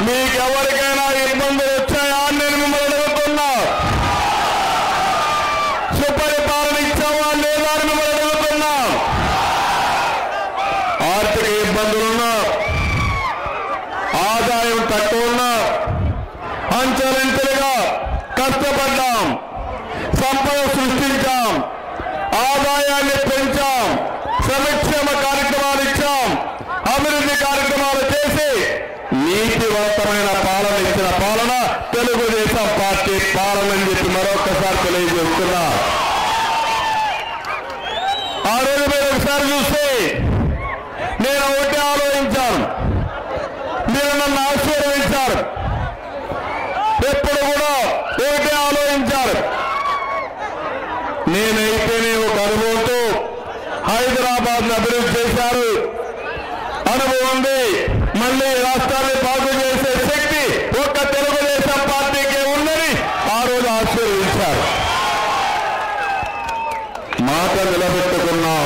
మీకెవరికైనా ఇబ్బందులు వచ్చాయా అని నేను మిమ్మల్ని అడుగుతున్నా సుపరిపాలన ఇచ్చావా లేదా అని మిమ్మల్ని అడుగుతున్నా ఆర్థిక ఇబ్బందులున్నా ఆదాయం తక్కువ ఉన్నా అంచెలంచెలుగా కష్టపడ్డాం సంపద సృష్టించాం ఆదాయాన్ని పెంచాం సంక్షేమ కార్యక్రమాలు ఇచ్చాం అభివృద్ధి కార్యక్రమాలు చేసి నీతివంతమైన పాలన ఇచ్చిన పాలన తెలుగుదేశం పార్టీ పాలన అని చెప్పి మరొకసారి తెలియజేస్తున్నా ఆ రోజు మీరు ఒకసారి చూస్తే నేను ఒకటి ఆలోచించాను మీరు నన్ను ఆశీర్వదించారు ఎప్పుడు కూడా ఒకటే ఆలోచించారు నేనైతేనే ఒక అనుభవంతో హైదరాబాద్ అభివృద్ధి చేశారు అనుభవం ఉంది మళ్ళీ రాష్ట్రాన్ని బాగు చేసే శక్తి ఒక్క తెలుగుదేశం పార్టీకే ఉందని ఆ రోజు ఆశీర్వదించారు మాట నిలబెట్టుకున్నాం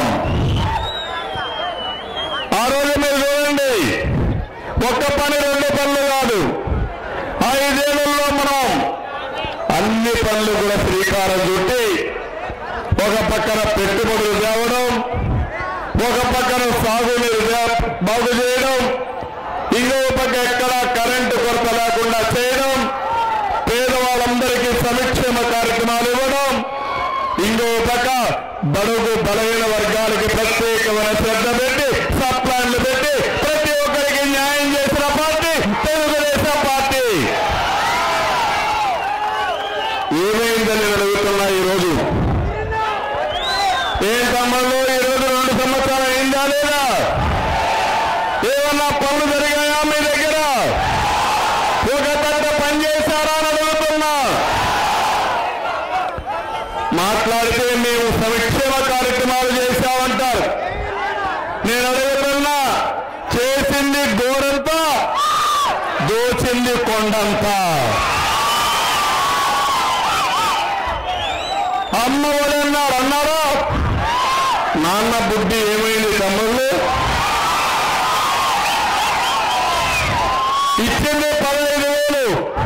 ఆ రోజు మీరు చూడండి ఒక్క పని రెండు పనులు కాదు ఐదేళ్లలో మనం అన్ని పనులు కూడా శ్రీకారం చుట్టి ఒక పక్కన పెట్టుబడులు తేవడం ఒక పక్కన సాగునీరు తే- బాగు చేయడం ఇంకో పక్క ఎక్కడ కరెంటు కొరత లేకుండా చేయడం పేదవాళ్ళందరికీ సంక్షేమ కార్యక్రమాలు ఇవ్వడం ఇంకో పక్క బడుగు బలహీన వర్గాలకి ప్రత్యేకమైన శ్రద్ధ పెట్టి సప్లాన్లు పెట్టి ప్రతి ఒక్కరికి న్యాయం చేసిన పార్టీ తెలుగుదేశం పార్టీ ఏమైందని నేను అడుగుతున్నా ఈరోజు ఏ తమ్ముళ్ళు ఈ రోజు రెండు సంవత్సరాలు అయిందా లేదా ఏమన్నా పనులు జరిగాయా మీ దగ్గర ఒక పెద్ద పని చేశారా అని అడుగుతున్నా మాట్లాడితే మేము సంక్షేమ కార్యక్రమాలు చేశామంటారు నేను అడుగుతున్నా చేసింది గోరంతా దోచింది కొండంతా అమ్మ అన్నారు అన్నారా నాన్న బుద్ధి ఏమైంది తమ్ముళ్ళు ఇచ్చింది పదహైదు వేలు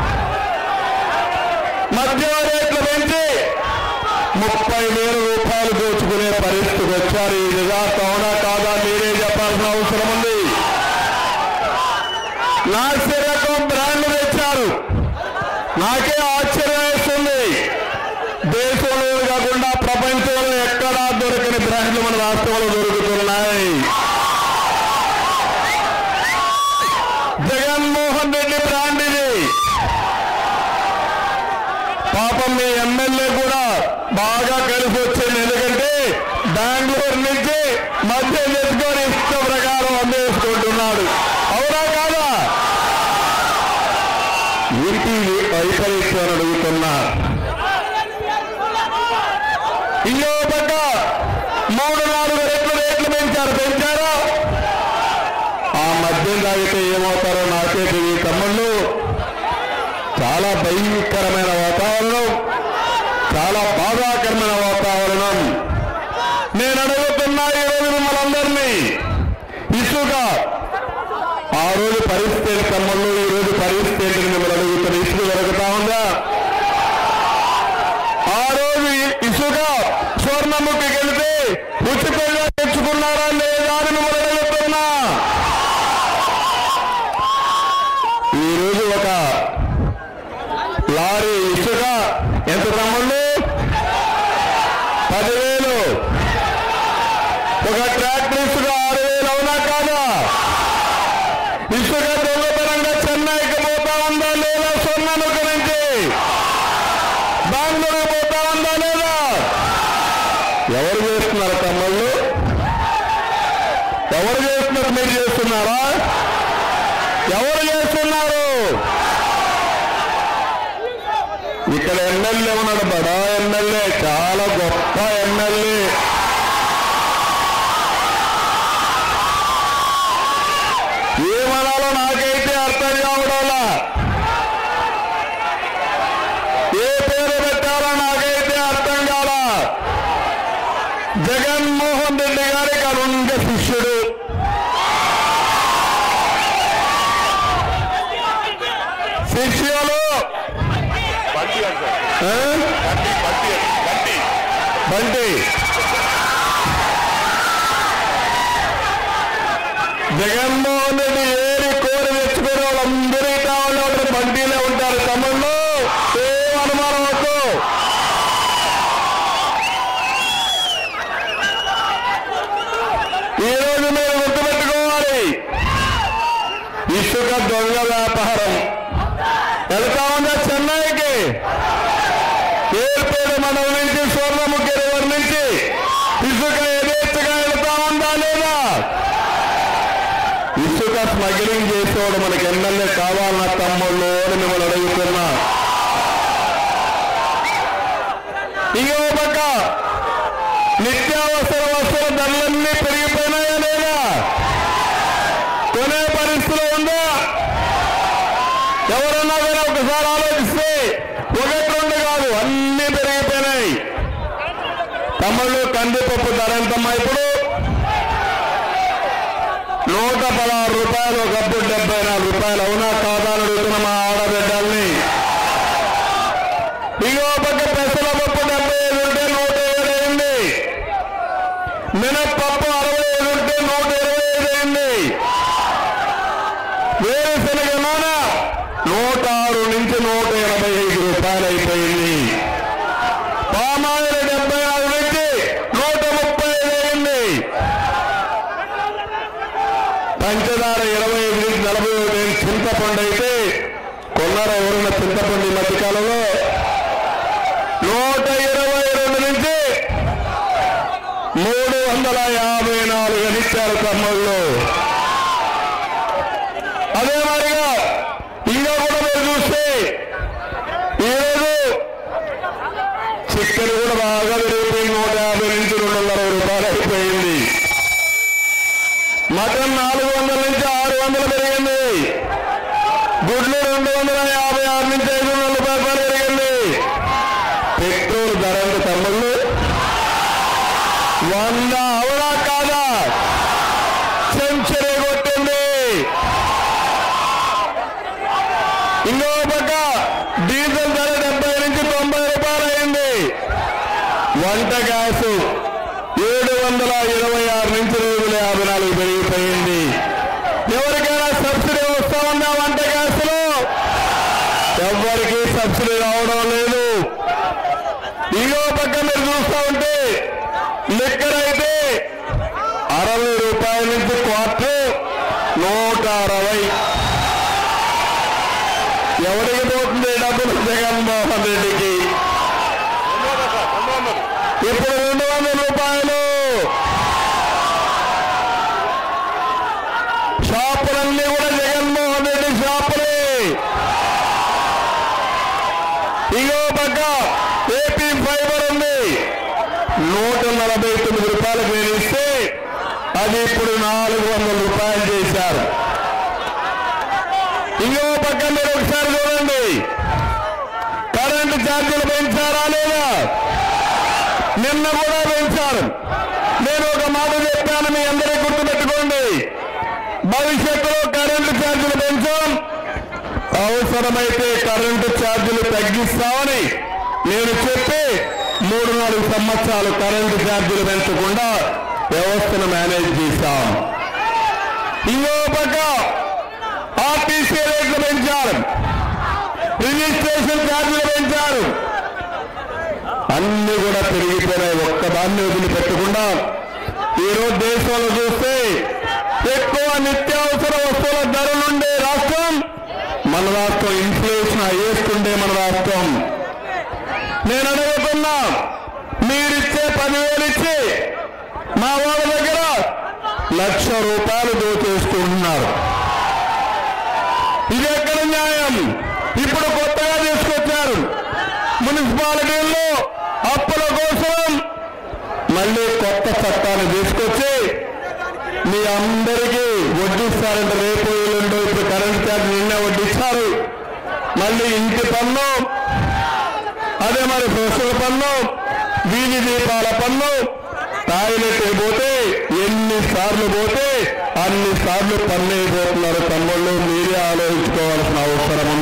మద్యం రేట్లు పెంచి ముప్పై వేల రూపాయలు దోచుకునే పరిస్థితికి వచ్చారు ఈ నిజార్థం అవునా కాదా మీరే చెప్పాల్సిన అవసరం ఉంది నాసి రకం బ్రాండ్లు తెచ్చారు నాకే ఆశ్చర్యం వేస్తుంది దేశంలో కాకుండా ప్రపంచంలో ఎక్కడా దొరకని బ్రాండ్లు మన రాష్ట్రంలో దొరుకుతున్నాయి జగన్మోహన్ రెడ్డి బ్రాండ్ ఇది పాపం మీ ఎమ్మెల్యే కూడా బాగా కలిసి వచ్చింది ఎందుకంటే బెంగళూరు నుంచి మధ్య తెచ్చుకొని ఇష్ట ప్రకారం అందేసుకుంటున్నాడు అవునా కాదా ఏంటి వైపరీత్యం అని అడుగుతున్నా ఇంకో పక్క మూడు నాలుగు రెట్లు రేట్లు పెంచారు పెంచారా ఆ మద్యం తాగితే ఏమవుతారో నాకే తెలియదు తమ్ముళ్ళు చాలా భయంకరమైన వాతావరణం చాలా బాధాకరమైన వాతావరణం నేను అడుగుతున్నా ఈ రోజు మిమ్మల్ని అందరినీ ఇసుక ఆ రోజు పరిస్థితి ఏంటి తమ్ముళ్ళు ఈ రోజు పరిస్థితి ఏంటని మిమ్మల్ని అడుగుతున్న ఇసుక దొరుకుతా ఉందా ఆ రోజు ఇ- ఇసుక స్వర్ణముఖికి వెళితే ఉచితంగా తెచ్చుకున్నారా లేదా అని మిమ్మల్ని అడుగుతున్నా ఈ రోజు ఒక లారీ ఇసుక ఎంత తమ్ముళ్ళు పదివేలు ఒక ట్రాక్టర్ ఇసుక ఆరు వేలు అవునా కాదా ఇసుక దొంగతనంగా చెన్నైకి పోతా ఉందా లేదా సొన్నముఖ నుంచి బెంగళూరు పోతా ఉందా లేదా ఎవరు చేస్తున్నారు తమ్ముళ్ళు ఎవరు చేస్తున్నారు మీరు చేస్తున్నారా ఎవరు చేస్తున్నారు ఇక్కడ ఎమ్మెల్యే ఉన్నాడు బడా ఎమ్మెల్యే చాలా గొప్ప ఎమ్మెల్యే ఏమనాలో నాకైతే అర్థం కావడంలా ఏ పేరు పెట్టాలో నాకైతే అర్థం కాల జగన్మోహన్ రెడ్డి గారి కరుంగ శిష్యుడు ఆ? బంటి జగన్మోహన్ రెడ్డి ఏరి కోరి తెచ్చుకునే వాళ్ళందరూ కావాలి ఒకటి బండిలో ఉంటారు తమ్ముళ్ళు ఏం అనుమానం వద్దు ఈ రోజు మీరు గుర్తుపెట్టుకోవాలి ఇసుక దొంగ వ్యాపారం వెళ్తా ఉందా చెన్నైకి ఏర్పేడు మండలం నుంచి స్వర్ణముఖి రివర్ నుంచి ఇసుక యథేచ్ఛగా వెళ్తా ఉందా లేదా ఇసుక స్మగ్లింగ్ చేసేవాడు మనకి ఎమ్మెల్యే కావాలన్న తమ్ముళ్ళు అని మిమ్మల్ని అడుగుతున్నా ఇంకో పక్క నిత్యావసర వస్తువుల ధరలన్నీ పెరిగిపోయినాయా లేదా కొనే పరిస్థితిలో ఉందా ఎవరన్నా కానీ ఒకసారి ఆలోచిస్తే ఒకటి రెండు కాదు అన్ని పెరిగిపోయినాయి తమ్ముళ్ళు కందిపప్పు ధర ఎంతమ్మా ఇప్పుడు నూట పదహారు రూపాయలు ఒకప్పుడు డెబ్బై నాలుగు రూపాయలు అవునా కాదా అని అడుగుతున్న మా ఆడబిడ్డల్ని ఇంకో పక్క పెసల పప్పు డెబ్బై ఐదు ఉంటే నూట ఏడు అయింది మినప్పప్పు అరవై ఐదు ఉంటే నూట ఇరవై ఐదు అయింది వేరుశనగ నూనె నూట ఆరు నుంచి నూట ఎనభై ఐదు రూపాయలు అయిపోయింది పామాయిల్ డెబ్బై ఆరు నుంచి నూట ముప్పై ఐదు అయింది పంచదార ఇరవై ఐదు నుంచి నలభై ఐదు చింతపండు అయితే కొన్నారా ఎవరున్న చింతపండు ఈ మధ్యకాలంలో నూట ఇరవై రెండు నుంచి మూడు వందల యాభై నాలుగు అని ఇచ్చారు తమ్ముళ్ళు అదే మాదిరిగా ఇంకా కూడా మీరు చూస్తే ఈరోజు చికెన్ కూడా బాగా పెరిగిపోయి నూట యాభై నుంచి రెండు వందల అరవై రూపాయలు అయిపోయింది మటన్ నాలుగు వందల నుంచి ఆరు వందలు పెరిగింది గుడ్లు రెండు వందల యాభై ఆరు నుంచి ఐదు వందల రూపాయలు పెరిగింది పెట్రోల్ ధర ఎంత తమ్ముళ్ళు వంద అవునా కాదా సెంచరీ కొట్టింది ఇంకో పక్క డీజిల్ ధర డెబ్బై నుంచి తొంభై రూపాయలు అయింది వంట గ్యాసు ఏడు వందల ఇరవై ఆరు నుంచి రెండు వందల యాభై నాలుగు పెరిగిపోయింది ఎవరికైనా సబ్సిడీ వస్తా ఉందా వంట గ్యాస్లో ఎవరికి సబ్సిడీ రావడం లేదు ఇంకో పక్క మీరు చూస్తూ ఉంటే లిక్కర్ అయితే అరవై రూపాయల నుంచి క్వార్టర్ నూట అరవై ఎవరికి పోతుంది డబ్బులు జగన్మోహన్ రెడ్డికి ఇప్పుడు రెండు వందల రూపాయలు షాపులన్నీ కూడా జగన్మోహన్ రెడ్డి షాపులే ఇంకో పక్క ఏపీ ఫైబర్ ఉంది నూట నలభై తొమ్మిది రూపాయలకు నేను ఇస్తే అది ఇప్పుడు నాలుగు వందల రూపాయలు చేశారు ఇంకో పక్క మీరు ఒకసారి చూడండి కరెంటు ఛార్జీలు పెంచారా లేదా నిన్న కూడా పెంచారు నేను ఒక మాట చెప్పాను మీ అందరికీ గుర్తుపెట్టుకోండి భవిష్యత్తులో కరెంటు ఛార్జీలు పెంచాం అవసరమైతే కరెంటు ఛార్జీలు తగ్గిస్తామని నేను చెప్పి మూడు నాలుగు సంవత్సరాలు కరెంటు ఛార్జీలు పెంచకుండా వ్యవస్థను మేనేజ్ చేశాం ఇంకో పక్క ఆర్టీసీ రేట్లు పెంచారు రిజిస్ట్రేషన్ ఛార్జీలు పెంచారు అన్ని కూడా పెరిగిపోయినాయి ఒక్కదాన్ని వదిలిపెట్టకుండా ఈరోజు దేశంలో చూస్తే ఎక్కువ నిత్యావసర వస్తువుల ధరలుండే రాష్ట్రం మన రాష్ట్రం ఇన్ఫ్లేషన్ అయ్యేస్తుండే మన రాష్ట్రం నేను అడుగుతున్నా మీరిచ్చే పదివేలు ఇచ్చి మా వాళ్ళ దగ్గర లక్ష రూపాయలు దోచేసుకుంటున్నారు ఇది ఎక్కడ న్యాయం ఇప్పుడు కొత్తగా తీసుకొచ్చారు మున్సిపాలిటీల్లో అప్పుల కోసం మళ్ళీ కొత్త చట్టాన్ని తీసుకొచ్చి మీ అందరికీ వడ్డిస్తారంటే రేపు ఎల్లుండో ఇప్పుడు కరెంట్ ఛార్జ్ నిన్న వడ్డిస్తారు మళ్ళీ ఇంటి పన్ను అదే మరి బస్సుల పన్ను వీధి దీపాల పన్ను టాయిలెట్ పోతే ఎన్ని సార్లు పోతే అన్ని సార్లు పన్ను అయిపోతున్నారు తమ్ముళ్ళు మీరే ఆలోచించుకోవాల్సిన అవసరం ఉంది